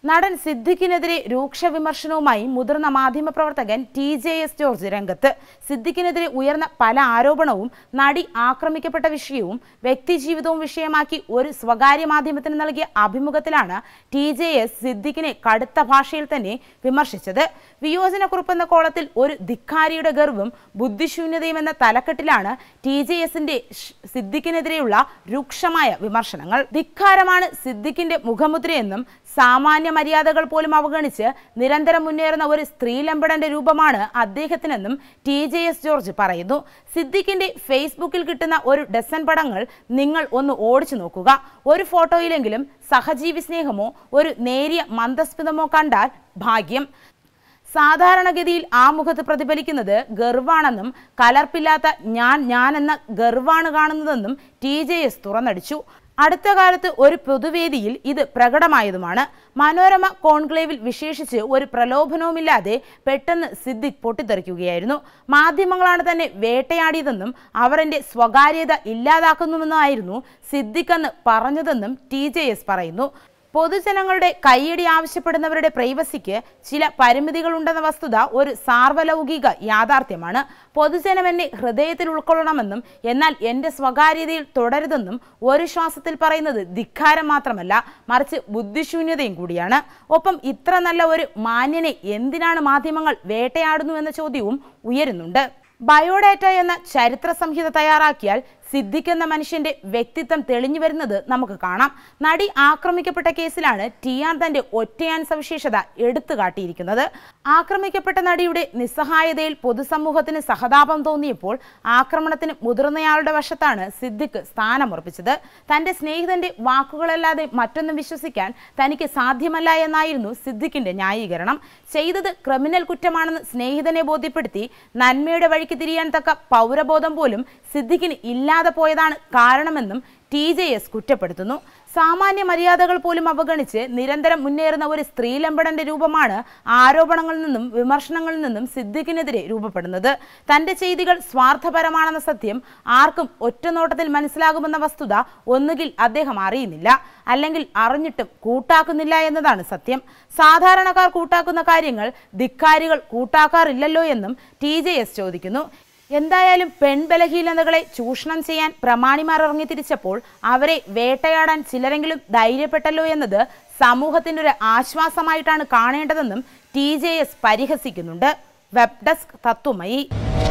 നടൻ സിദ്ദിഖിനെതിരെ രൂക്ഷ വിമർശനവുമായി മുതിർന്ന മാധ്യമപ്രവർത്തകൻ ടി ജെ എസ് ജോർജ് രംഗത്ത് സിദ്ദിഖിനെതിരെ ഉയർന്ന പല ആരോപണവും നടി ആക്രമിക്കപ്പെട്ട വിഷയവും വ്യക്തിജീവിതവും വിഷയമാക്കി ഒരു സ്വകാര്യ മാധ്യമത്തിന് നൽകിയ അഭിമുഖത്തിലാണ് ടി ജെ എസ് സിദ്ദിഖിനെ കടുത്ത ഭാഷയിൽ തന്നെ വിമർശിച്ചത് വിയോജനക്കുറിപ്പെന്ന കോളത്തിൽ ഒരു ധിക്കാരിയുടെ ഗർവും ബുദ്ധിശൂന്യതയും എന്ന തലക്കെട്ടിലാണ് ടി ജെ എസിന്റെ സിദ്ദിഖിനെതിരെയുള്ള രൂക്ഷമായ വിമർശനങ്ങൾ ധിക്കാരമാണ് സിദ്ദിഖിന്റെ മുഖമുദ്രയെന്നും സാമാന്യ മര്യാദകൾ പോലും അവഗണിച്ച് നിരന്തരം മുന്നേറുന്ന ഒരു സ്ത്രീലമ്പടന്റെ രൂപമാണ് അദ്ദേഹത്തിനെന്നും ടി ജെ എസ് ജോർജ് പറയുന്നു സിദ്ദിഖിന്റെ ഫേസ്ബുക്കിൽ കിട്ടുന്ന ഒരു ഡസൻ പടങ്ങൾ നിങ്ങൾ ഒന്ന് ഓടിച്ചു നോക്കുക ഒരു ഫോട്ടോയിലെങ്കിലും സഹജീവി സ്നേഹമോ ഒരു നേരിയ മന്ദസ്മിതമോ കണ്ടാൽ ഭാഗ്യം സാധാരണഗതിയിൽ ആ മുഖത്ത് പ്രതിഫലിക്കുന്നത് ഗർവാണെന്നും കലർപ്പില്ലാത്ത ഞാൻ ഞാൻ എന്ന ഗർവാണ് കാണുന്നതെന്നും ടി ജെ എസ് തുറന്നടിച്ചു അടുത്ത കാലത്ത് ഒരു പൊതുവേദിയിൽ ഇത് പ്രകടമായതുമാണ് മനോരമ കോൺക്ലേവിൽ വിശേഷിച്ച് ഒരു പ്രലോഭനവുമില്ലാതെ പെട്ടെന്ന് സിദ്ദിഖ് പൊട്ടിത്തെറിക്കുകയായിരുന്നു മാധ്യമങ്ങളാണ് തന്നെ വേട്ടയാടിയതെന്നും അവർ എൻ്റെ സ്വകാര്യത ഇല്ലാതാക്കുന്നുവെന്നായിരുന്നു സിദ്ദിഖ് അന്ന് പറഞ്ഞതെന്നും ടി ജെ എസ് പറയുന്നു പൊതുജനങ്ങളുടെ കയ്യടി ആവശ്യപ്പെടുന്നവരുടെ പ്രൈവസിക്ക് ചില പരിമിതികളുണ്ടെന്ന വസ്തുത ഒരു സാർവലൗകിക യാഥാർത്ഥ്യമാണ് പൊതുജനം എന്നെ ഹൃദയത്തിൽ ഉൾക്കൊള്ളണമെന്നും എന്നാൽ എൻ്റെ സ്വകാര്യതയിൽ തുടരുതെന്നും ഒരു ശ്വാസത്തിൽ പറയുന്നത് ധിക്കാരം മാത്രമല്ല മറിച്ച് ബുദ്ധിശൂന്യതയും കൂടിയാണ് ഒപ്പം ഇത്ര നല്ല ഒരു മാന്യനെ എന്തിനാണ് മാധ്യമങ്ങൾ വേട്ടയാടുന്നു എന്ന ചോദ്യവും ഉയരുന്നുണ്ട് ബയോഡാറ്റ എന്ന ചരിത്ര സംഹിത തയ്യാറാക്കിയാൽ സിദ്ദിഖ് എന്ന മനുഷ്യന്റെ വ്യക്തിത്വം തെളിഞ്ഞു വരുന്നത് നമുക്ക് കാണാം നടി ആക്രമിക്കപ്പെട്ട കേസിലാണ് ടിയാൻ തന്റെ ഒറ്റയാൻ സവിശേഷത എടുത്തു കാട്ടിയിരിക്കുന്നത് ആക്രമിക്കപ്പെട്ട നടിയുടെ നിസ്സഹായതയിൽ പൊതുസമൂഹത്തിന് സഹതാപം തോന്നിയപ്പോൾ ആക്രമണത്തിന് മുതിർന്നയാളുടെ വശത്താണ് സിദ്ദിഖ് സ്ഥാനമുറപ്പിച്ചത് തന്റെ സ്നേഹിതന്റെ വാക്കുകളല്ലാതെ മറ്റൊന്നും വിശ്വസിക്കാൻ തനിക്ക് സാധ്യമല്ല എന്നായിരുന്നു സിദ്ദിഖിന്റെ ന്യായീകരണം ചെയ്തത് ക്രിമിനൽ കുറ്റമാണെന്ന് സ്നേഹിതനെ ബോധ്യപ്പെടുത്തി നന്മയുടെ വഴിക്ക് തിരിയാൻ തക്ക പൗരബോധം പോലും സിദ്ദിഖിന് ഇല്ലാതെ പോയതാണ് കാരണമെന്നും ടി ജെ എസ് കുറ്റപ്പെടുത്തുന്നു സാമാന്യ മര്യാദകൾ പോലും അവഗണിച്ച് നിരന്തരം മുന്നേറുന്ന ഒരു സ്ത്രീലമ്പടന്റെ രൂപമാണ് ആരോപണങ്ങളിൽ നിന്നും വിമർശനങ്ങളിൽ നിന്നും സിദ്ദിഖിനെതിരെ രൂപപ്പെടുന്നത് തന്റെ ചെയ്തികൾ സ്വാർത്ഥപരമാണെന്ന സത്യം ആർക്കും ഒറ്റനോട്ടത്തിൽ മനസ്സിലാകുമെന്ന വസ്തുത ഒന്നുകിൽ അദ്ദേഹം അറിയുന്നില്ല അല്ലെങ്കിൽ അറിഞ്ഞിട്ടും കൂട്ടാക്കുന്നില്ല എന്നതാണ് സത്യം സാധാരണക്കാർ കൂട്ടാക്കുന്ന കാര്യങ്ങൾ ധിക്കാരികൾ കൂട്ടാക്കാറില്ലല്ലോ എന്നും ടി ജെ എസ് ചോദിക്കുന്നു എന്തായാലും പെൺബലഹീനതകളെ ചൂഷണം ചെയ്യാൻ പ്രമാണിമാർ ഇറങ്ങി തിരിച്ചപ്പോൾ അവരെ വേട്ടയാടാൻ ചിലരെങ്കിലും ധൈര്യപ്പെട്ടല്ലോ എന്നത് സമൂഹത്തിൻ്റെ ഒരു ആശ്വാസമായിട്ടാണ് കാണേണ്ടതെന്നും ടി ജെ എസ് പരിഹസിക്കുന്നുണ്ട് വെബ് ഡെസ്ക് തത്വമയി